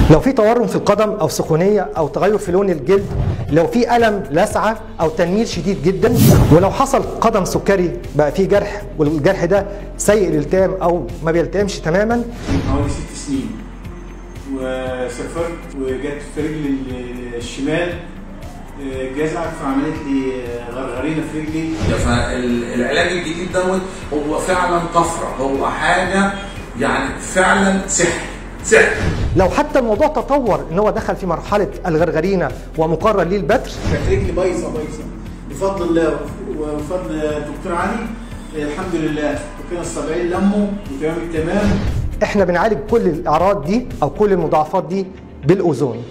لو في تورم في القدم او سخونيه او تغير في لون الجلد لو في الم لسعه او تنميل شديد جدا ولو حصل قدم سكري بقى فيه جرح والجرح ده سيء الالتئام او ما بيلتئمش تماما حوالي ست سنين وسافرت وجت في رجلي الشمال جزعت فعملت لي غرغرينه في رجلي فالعلاج الجديد دوت هو فعلا طفره هو حاجه يعني فعلا سحر سحر لو حتى الموضوع تطور ان هو دخل في مرحله الغرغرينه ومقرر ليه البتر كانت رجلي بايظه بايظه بفضل الله وبفضل الدكتور علي الحمد لله وكان الصابعين لموا وتمام التمام احنا بنعالج كل الاعراض دي او كل المضاعفات دي بالاوزون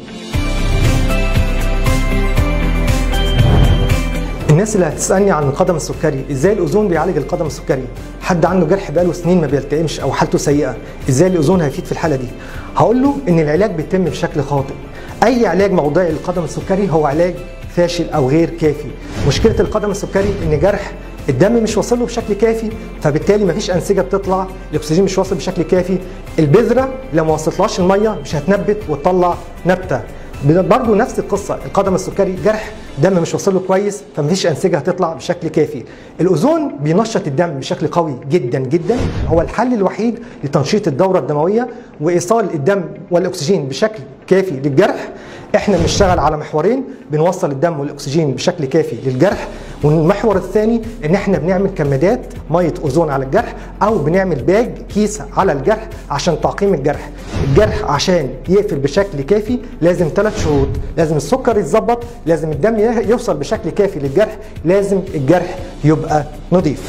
الناس اللي هتسالني عن القدم السكري ازاي الاوزون بيعالج القدم السكري حد عنده جرح بقاله سنين ما بيلتئمش او حالته سيئه ازاي الاوزون هيفيد في الحاله دي هقول له ان العلاج بيتم بشكل خاطئ اي علاج موضعي للقدم السكري هو علاج فاشل او غير كافي مشكله القدم السكري ان جرح الدم مش واصل له بشكل كافي فبالتالي مفيش انسجه بتطلع الاكسجين مش واصل بشكل كافي البذره لو ما وصلتلاش الميه مش هتنبت وتطلع نبته برضه نفس القصه القدم السكري جرح دم مش واصل له كويس فمفيش انسجه هتطلع بشكل كافي الاوزون بينشط الدم بشكل قوي جدا جدا هو الحل الوحيد لتنشيط الدوره الدمويه وايصال الدم والاكسجين بشكل كافي للجرح احنا بنشتغل على محورين بنوصل الدم والاكسجين بشكل كافي للجرح والمحور الثاني ان احنا بنعمل كمادات ميه اوزون على الجرح او بنعمل باج كيس على الجرح عشان تعقيم الجرح الجرح عشان يقفل بشكل كافي لازم ثلاث شروط لازم السكر يتظبط لازم الدم يوصل بشكل كافي للجرح لازم الجرح يبقى نظيف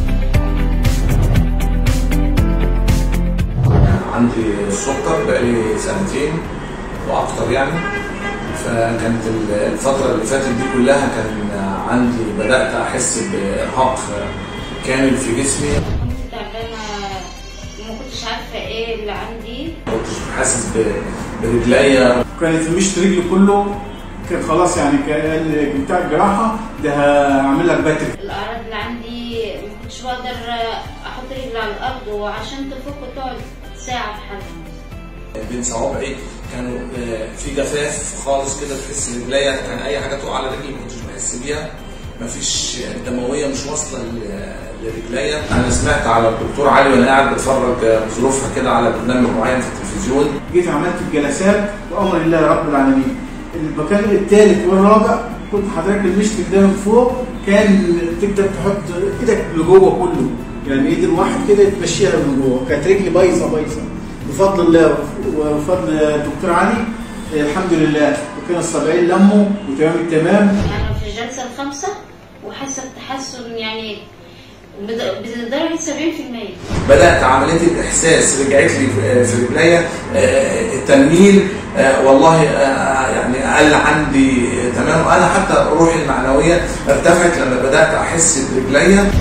عندي السكر بقالي سنتين واكتر يعني فكانت الفترة اللي فاتت دي كلها كان عندي بدأت أحس بإرهاق كامل في جسمي كنت تعبانه وما كنتش عارفه ايه اللي عندي ما كنتش حاسس برجليا كانت مشط رجلي كله كان خلاص يعني كان بتاع الجراحه ده هعمل لك باتري الاعراض اللي عندي ما كنتش بقدر احط رجلي على الارض وعشان تفك وتقعد ساعه في حالها بين صوابعي كانوا في جفاف خالص كده تحس رجليا كان اي حاجه تقع على رجلي ما كنتش بحس بيها مفيش الدمويه مش واصله لرجليا انا سمعت على الدكتور علي وانا قاعد بتفرج ظروفها كده على برنامج معين في التلفزيون جيت عملت الجلسات بامر الله رب العالمين المكان الثالث والرابع كنت حضرتك المشط ده من فوق كان تقدر تحط ايدك لجوه كله يعني ايد الواحد كده تمشيها من جوه كانت رجلي بايظه بايظه بفضل الله وبفضل الدكتور علي الحمد لله وكان الصابعين لموا وتمام التمام يعني في الجلسه الخامسه وحاسه بتحسن يعني بدرجه 70% بدات عمليه الاحساس رجعت لي في رجليا التنميل والله يعني قل عندي تمام انا حتى روحي المعنويه ارتفعت لما بدات احس برجليا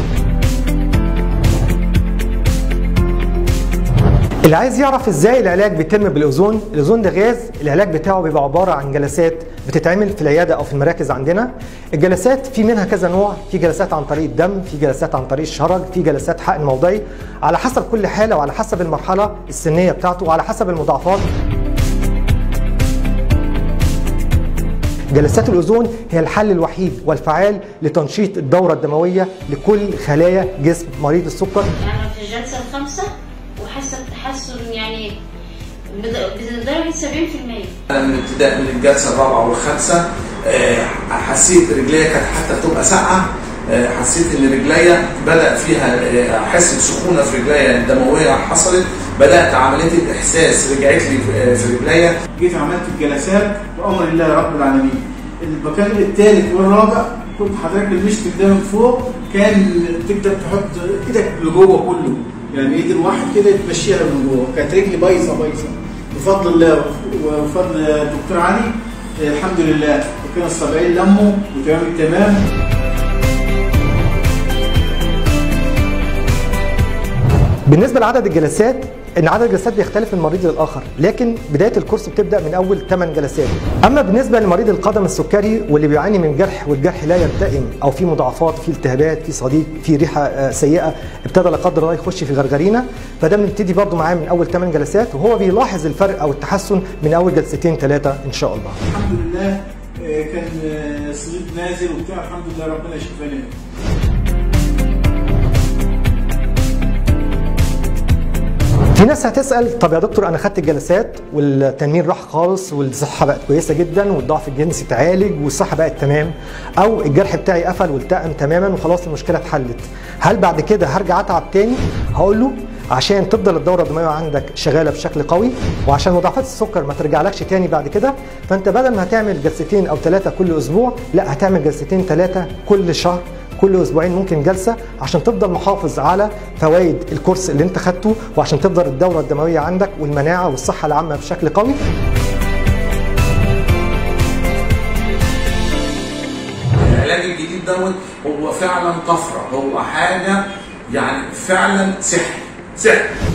اللي عايز يعرف ازاي العلاج بيتم بالاوزون الاوزون ده غاز العلاج بتاعه بيبقى عباره عن جلسات بتتعمل في العياده او في المراكز عندنا الجلسات في منها كذا نوع في جلسات عن طريق الدم في جلسات عن طريق الشرج في جلسات حقن موضعي على حسب كل حاله وعلى حسب المرحله السنيه بتاعته وعلى حسب المضاعفات جلسات الاوزون هي الحل الوحيد والفعال لتنشيط الدوره الدمويه لكل خلايا جسم مريض السكر يعني في الجلسه الخامسه وحاسه بتحسن يعني بدرجه 70% انا من ابتداء من الجلسه الرابعه والخامسه حسيت رجليا كانت حتى بتبقى ساقعه حسيت ان رجليا بدا فيها احس بسخونه في رجليا الدمويه حصلت بدات عمليه الاحساس رجعت لي في رجليا جيت عملت الجلسات بامر الله رب العالمين المكان الثالث والرابع كنت حضرتك المشط ده من فوق كان تقدر تحط ايدك لجوه كله يعني ايد الواحد كده تمشيها من جوه كانت رجلي بايظه بايظه بفضل الله وبفضل الدكتور علي الحمد لله وكان الصابعين لموا وتمام التمام بالنسبه لعدد الجلسات ان عدد الجلسات بيختلف من مريض للاخر لكن بدايه الكورس بتبدا من اول 8 جلسات اما بالنسبه لمريض القدم السكري واللي بيعاني من جرح والجرح لا يلتئم او في مضاعفات في التهابات في صديد في ريحه آه، سيئه ابتدى لا قدر الله يخش في غرغرينه فده بنبتدي برضه معاه من اول 8 جلسات وهو بيلاحظ الفرق او التحسن من اول جلستين ثلاثه ان شاء الله الحمد لله آه، كان آه، صليب نازل وبتاع الحمد لله ربنا يشفاني في ناس هتسال طب يا دكتور انا خدت الجلسات والتنميل راح خالص والصحه بقت كويسه جدا والضعف الجنسي اتعالج والصحه بقت تمام او الجرح بتاعي قفل والتئم تماما وخلاص المشكله اتحلت هل بعد كده هرجع اتعب تاني هقول له عشان تفضل الدوره الدمويه عندك شغاله بشكل قوي وعشان مضاعفات السكر ما ترجعلكش تاني بعد كده فانت بدل ما هتعمل جلستين او ثلاثه كل اسبوع لا هتعمل جلستين ثلاثه كل شهر كل اسبوعين ممكن جلسه عشان تفضل محافظ على فوائد الكورس اللي انت خدته وعشان تفضل الدوره الدمويه عندك والمناعه والصحه العامه بشكل قوي العلاج الجديد دوت هو فعلا طفره هو حاجه يعني فعلا سحر سحر